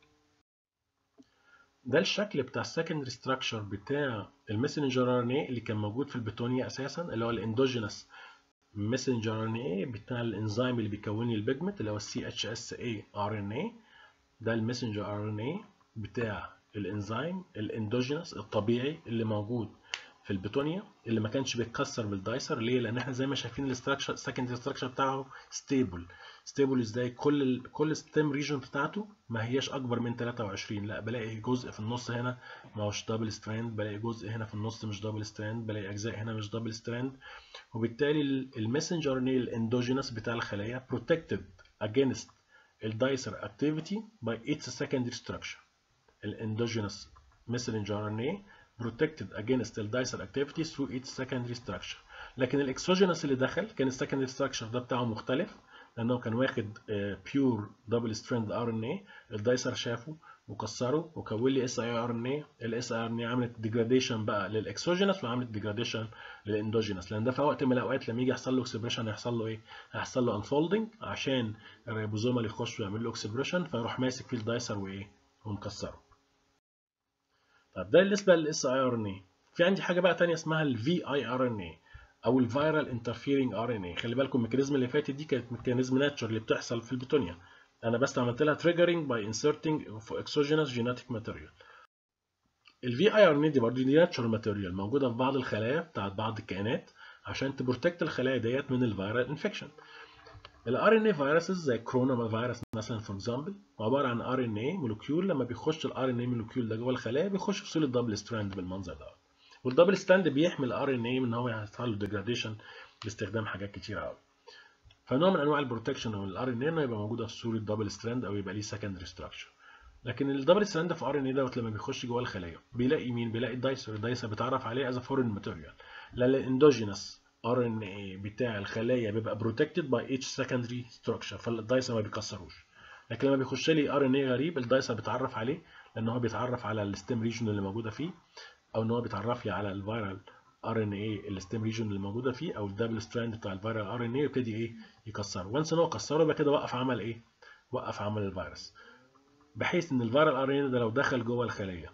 ده الشكل بتاع السكندري ستراكشر بتاع المسنجر ار ان اي اللي كان موجود في البتونيا اساسا اللي هو الاندوجينوس messenger RNA بتاع الانزيم اللي بيكون لي البيجمنت اللي هو السي اتش اس اي ار ان اي ده المسنجر ار ان اي بتاع الانزيم الاندوجينوس الطبيعي اللي موجود في البتونيا اللي ما كانش بيتكسر بالدايسر ليه لان احنا زي ما شايفين الاستراكشر السكندري ستراكشر بتاعه ستيبل ستيبل ازاي كل ال كل ستيم ريجن بتاعته ما هياش اكبر من 23 لا بلاقي جزء في النص هنا ما هوش دبل ستراند بلاقي جزء هنا في النص مش دبل ستراند بلاقي اجزاء هنا مش دبل ستراند وبالتالي المسنجر ار الاندوجينوس بتاع الخلايا protected against الدايسر activity by its secondary structure الاندوجينوس messenger RNA protected against الدايسر activity through its secondary structure لكن الاكسوجينوس اللي دخل كان السكندري ستراكشر ده بتاعه مختلف لانه كان واخد بيور دبل ستراند ار ان اي الدايسر شافه وكسره وكون لي اس اي ار ان اي الاس اي ار ان اي عملت ديجراديشن بقى للاكسوجينوس وعملت ديجراديشن للاندوجينوس لان ده في وقت من الاوقات لما يجي يحصل له اكسبريشن هيحصل له ايه؟ هيحصل له انفولدنج عشان الريبوزومال يخش ويعمل له اكسبريشن فيروح ماسك فيه الدايسر وايه؟ ومكسره. طب ده بالنسبه للاس اي ار ان اي في عندي حاجه بقى ثانيه اسمها الفي اي ار ان اي او الفيرال انترفيرنج ار ان اي خلي بالكم الميكانيزم اللي فاتت دي كانت ميكانيزم ناتشر اللي بتحصل في البتونيا انا بس عملت لها تريجرنج باي انسرتنج اكسوجينوس جينيتك ماتيريال الفي اي ار ان دي برضه دي ناتشرال ماتيريال موجوده في بعض الخلايا بتاعت بعض الكائنات عشان تبروتكت الخلايا ديت من الفيرال انفكشن الار ان اي فيروسز زي كورونا فيروس مثلا فور اكزامبل عباره عن ار ان اي مولكيول لما بيخش الار ان اي مولكيول ده جوه الخلايا بيخش في صوره دبل ستراند بالمنظر ده والدبل ستراند بيحمي الار ان اي من ان هو يحصل له ديجراديشن باستخدام حاجات كتير قوي فنوع من انواع البروتكشن او الار ان اي انه يبقى موجوده في صوره دبل ستراند او يبقى ليه سكندري ستراكشر لكن الدبل ستراند في ار ان اي دوت لما بيخش جوه الخلايا بيلاقي مين بيلاقي الدايسر الدايسر بيتعرف عليه از فورين ماتيريال لا الاندوجينوس ار ان اي بتاع الخلايا بيبقى بروتكتد باي ايتش سكندري ستراكشر فالدايسر ما بيكسروش لكن لما بيخش لي ار ان اي غريب الدايسر بيتعرف عليه لان هو بيتعرف على الستيم ريجن اللي موجوده فيه او ان هو بيتعرف لي على الفيرال ار ان اي الستيم ريجن اللي موجوده فيه او الدبل ستراند بتاع الفيرال ار ان اي يبتدي ايه يكسره وانس ان هو كسره يبقى كده وقف عمل ايه وقف عمل الفيروس بحيث ان الفيرال ار ان اي ده لو دخل جوه الخليه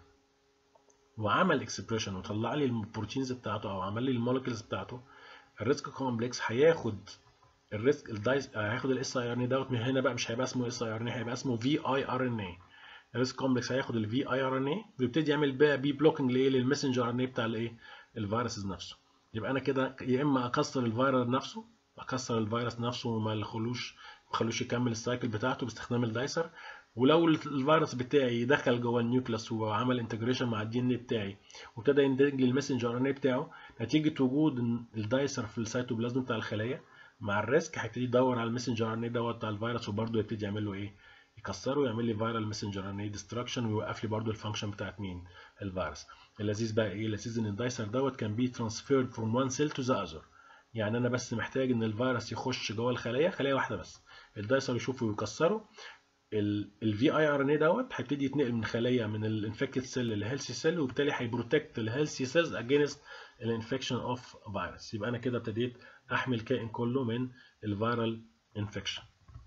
وعمل اكسبريشن وطلع لي البروتينز بتاعته او عمل لي المولكيولز بتاعته الريسك كومبلكس هياخد الريسك الدايس هياخد الاس اي ار ان اي دوت من هنا بقى مش هيبقى اسمه اس اي ار ان اي هيبقى اسمه في اي ار ان اي الريسك كومبلكس هياخد الفي اي ار ان اي ويبتدي يعمل بقى بي بلوكنج لايه للمسنجر ار ان اي بتاع الايه الفيروسز نفسه يبقى انا كده يا اما اكسر الفيروس نفسه اكسر الفيروس نفسه وما اخلوش ما اخلوش يكمل السايكل بتاعته باستخدام الدايسر ولو الفيروس بتاعي دخل جوه النيوكلاس وعمل انتجريشن مع الدي ان اي بتاعي وابتدى يندرج للمسنجر ار ان اي بتاعه نتيجه وجود الدايسر في السيتوبلازم بتاع الخلايا مع الريسك هيبتدي يدور على المسنجر ار ان اي دوت بتاع الفيروس وبرده يبتدي يعمل له ايه يكسره ويعمل لي فيرال ماسنجر ار ان اي ديستراكشن ويوقف لي برده الفانكشن بتاعت مين الفيروس اللذيذ بقى ايه اللذيذ ان الدايسر دوت كان بي ترانسفيرد فروم وان سيل تو ذا اذر يعني انا بس محتاج ان الفيروس يخش جوه الخلايا خليه واحده بس الدايسر يشوفه ويكسره الفي اي ار ان اي دوت هيبتدي يتنقل من خليه من الانفكتد سيل للهيلثي سيل وبالتالي هيبروتكت الهيلثي سيلز اجينست الانفكشن اوف فيروس يبقى انا كده ابتديت احمي الكائن كله من الفيرال انفكشن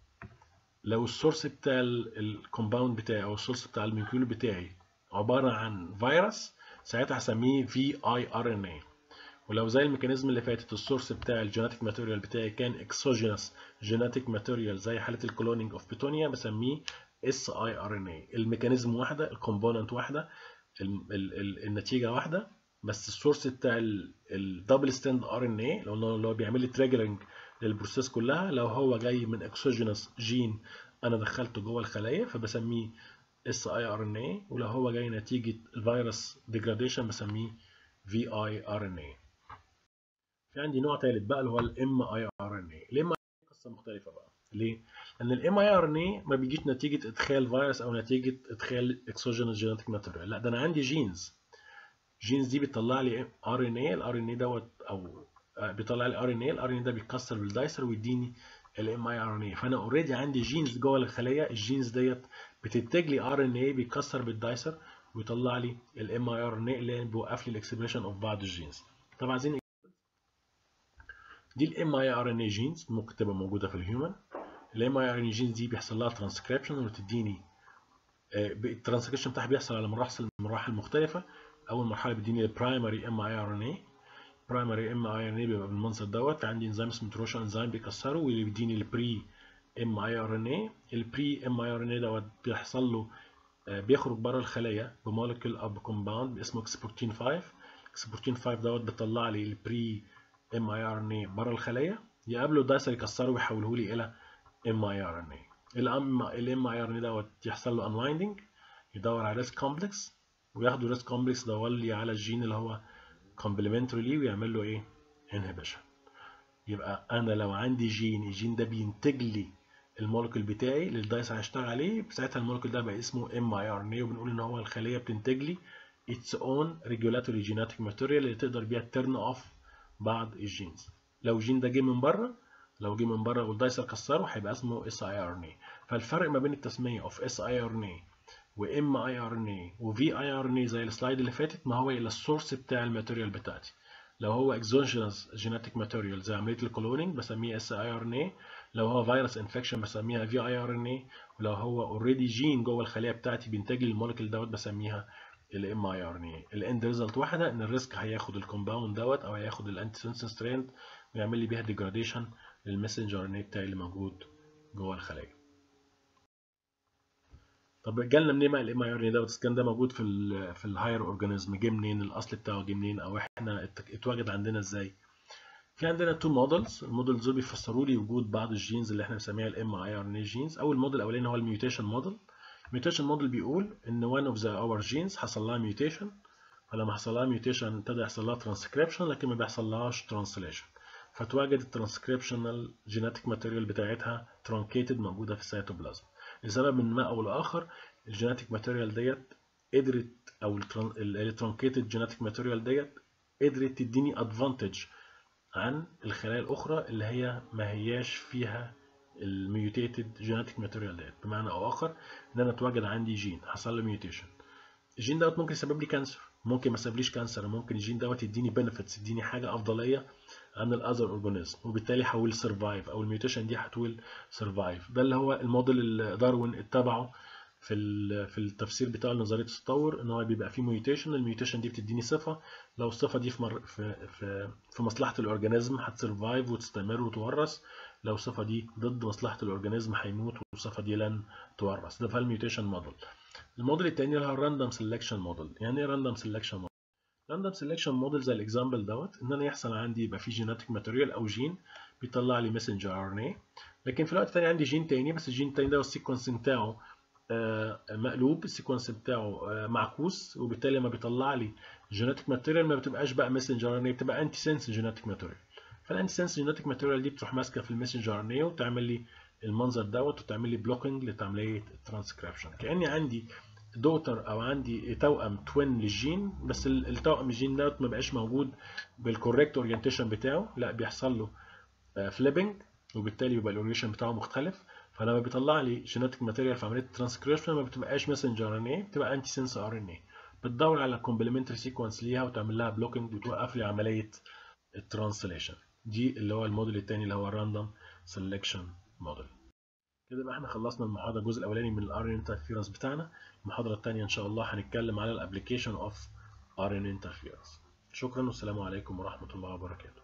لو السورس بتاع الكومباوند بتاعي او السورس بتاع الميكول بتاعي عباره عن فيروس ساعتها هسميه في اي ار ان اي ولو زي الميكانيزم اللي فاتت السورس بتاع الجيناتيك ماتيريال بتاعي كان اكسوجينس جيناتيك ماتيريال زي حاله الكلونينج اوف بيتونيا بسميه اس اي ار ان اي الميكانيزم واحده الكومبوننت واحده ال ال ال النتيجه واحده بس السورس بتاع الدبل ستاند ار ان اي اللي هو بيعمل لي تريجرنج للبروسيس كلها لو هو جاي من اكسوجينس جين انا دخلته جوه الخلايا فبسميه اس اي ار ان اي ولو هو جاي نتيجه الفيروس ديجراديشن بسميه في اي ار ان اي في عندي نوع ثالث بقى اللي هو الام اي ار ان اي الام اي قصه مختلفه بقى ليه لان الام اي ار ان اي ما بيجيش نتيجه ادخال فيروس او نتيجه ادخال اكسوجينس جينيتك ماتيريال لا ده انا عندي جينز جينز دي بتطلع لي ار ان اي الار ان اي دوت او بيطلع لي ار ان اي الار ان اي ده بيتكسر بالدايسر ويديني الام اي ار ان اي فانا اوريدي عندي جينز جوه الخليه الجينز ديت بتنتج لي ار ان اي بيتكسر بالدايسر ويطلع لي الام اي ار ان اي اللي بيوقف لي الاكسبريشن اوف بعض الجينز طب عايزين دي الام اي ار ان اي جينز ممكن تبقى موجوده في الهيومن الام اي ار ان اي جينز دي بيحصل لها ترانسكريبشن وتديني الترانسكريبشن بتاعها بيحصل على مراحل مراحل مختلفه اول مرحله بيديني البرايمري ام اي ار ان اي برايمري ام اي ار ان اي بيبقى بالمنظر دوت عندي انزيم اسمه تروشا انزيم بيكسره واللي بيديني البري ام اي ار ان اي البري ام اي ار ان اي دوت بيحصل له بيخرج بره الخليه بمولكيول او بكومباوند اسمه اكسبورتين 5 اكسبورتين 5 دوت بيطلع لي البري ام اي ار ان اي بره الخليه يقابله الدايسر يكسره ويحوله لي الى ام اي ار ان اي الام الام اي ار ان اي دوت يحصل له انوايندنج يدور على ريسك كومبلكس وياخدوا ريسك كومبلكس يدور لي على الجين اللي هو كومبلمنتري ليه ويعمل له ايه انهبيشن يبقى انا لو عندي جين الجين ده بينتج لي المولكيول بتاعي اللي الدايس هيشتغل عليه ساعتها المولكيول ده بقى اسمه ام اي ار ان اي وبنقول ان هو الخليه بتنتج لي its own regulatory genetic material اللي تقدر بيها ترن اوف بعض الجينز لو الجين ده جه من بره لو جه من بره والدايسر كسره هيبقى اسمه اس اي ار ان اي فالفرق ما بين التسميه اوف اس اي ار ان اي وام اي ار ان اي وفي اي ار ان اي زي السلايد اللي فاتت ما هو الا السورس بتاع الماتيريال بتاعتي لو هو اكزوجينس جينيتك ماتيريال زي عمليه الكلونينج بسميه اس اي ار ان اي لو هو فيروس انفكشن بسميها في اي ار ان اي ولو هو اوريدي جين جوه الخليه بتاعتي بينتج لي المولكيول دوت بسميها الام اي ار ان اي الاند ريزلت واحده ان الريسك هياخد الكومباوند دوت او هياخد الانتي سنسن ستراند ويعمل لي بيها ديجراديشن للمسنجر ار ان اي بتاعي اللي موجود جوه الخلايا طب جالنا منين بقى الام اي ار ان اي دوت كان ده موجود في ال في الهاير اورجانيزم جه منين الاصل بتاعه جه منين او احنا اتواجد عندنا ازاي في عندنا تو مودلز المودلز دول بيفسروا لي وجود بعض الجينز اللي احنا بنسميها الام اي ار ان اي جينز اول موديل الاولاني هو الميوتيشن موديل الميوتيشن موديل بيقول ان one of the our genes حصل لها ميوتيشن فلما حصل لها ميوتيشن ابتدى يحصل لها ترانسكريبشن لكن ما بيحصلهاش ترانسليشن فتواجد الترانسكريبشنال جينيتك ماتيريال بتاعتها ترانكيتد موجوده في السيتوبلازم لسبب ما او لاخر الجينيتك ماتيريال ديت قدرت او الترانكيتد جينيتك ماتيريال ديت قدرت تديني ادفانتج عن الخلايا الاخرى اللي هي ما هياش فيها الميوتيتد جينيتك ماتيريال ديت بمعنى او اخر ان انا اتواجد عندي جين حصل له ميوتيشن الجين دوت ممكن يسبب لي كانسر ممكن ما يسببليش كانسر ممكن الجين دوت يديني بنفيتس يديني حاجه افضليه عن الاذر اورجانيزم وبالتالي هقول سرفايف او الميوتيشن دي هتقول سرفايف ده اللي هو الموديل اللي داروين اتبعه في في التفسير بتاع نظريه التطور ان هو بيبقى فيه ميوتيشن الميوتيشن دي بتديني صفه لو الصفه دي في مر... في في, في مصلحه الاورجانيزم هتسرفايف وتستمر وتورث لو الصفه دي ضد مصلحه الاورجانيزم هيموت والصفه دي لن تورث ده في الميوتيشن موديل الموديل الثاني اللي هو الراندوم سelection موديل يعني ايه راندوم سelection موديل راندوم سelection موديل زي الاكزامبل دوت ان انا يحصل عندي يبقى في جيناتيك ماتيريال او جين بيطلع لي ماسنجر ار ان اي لكن في الوقت الثاني عندي جين تاني بس الجين التاني ده السيكونس بتاعه مقلوب السيكونس بتاعه معكوس وبالتالي لما بيطلع لي جيناتيك ماتيريال ما بتبقاش بقى ماسنجر ار ان اي بتبقى انتي سنس جيناتيك ماتيريال فالانتي سنس جيناتيك ماتيريال دي بتروح ماسكه في الماسنجر ار ان اي وتعمل لي المنظر دوت وتعمل لي بلوكينج لعمليه الترانسكريبشن كاني عندي دوتر او عندي توأم توين للجين بس التوأم الجين دوت ما بقاش موجود بالكوريكت اورينتيشن بتاعه لا بيحصل له فليبنج وبالتالي يبقى الاورينتيشن بتاعه مختلف فلما بيطلع لي جينيتك ماتيريال في عمليه الترانسكريبشن ما بتبقاش ماسنجر ار ان اي بتبقى انتي سنس ار ان اي بتدور على كومبلمنتري سيكونس ليها وتعمل لها بلوكينج وتوقف لي عمليه الترانسليشن دي اللي هو الموديل الثاني اللي هو الراندوم سelection موديل كده بقى احنا خلصنا المحاضره الجزء الاولاني من الار ان انترفيرنس بتاعنا المحاضره الثانيه ان شاء الله هنتكلم على الابلكيشن اوف ار ان انترفيرنس شكرا والسلام عليكم ورحمة الله وبركاته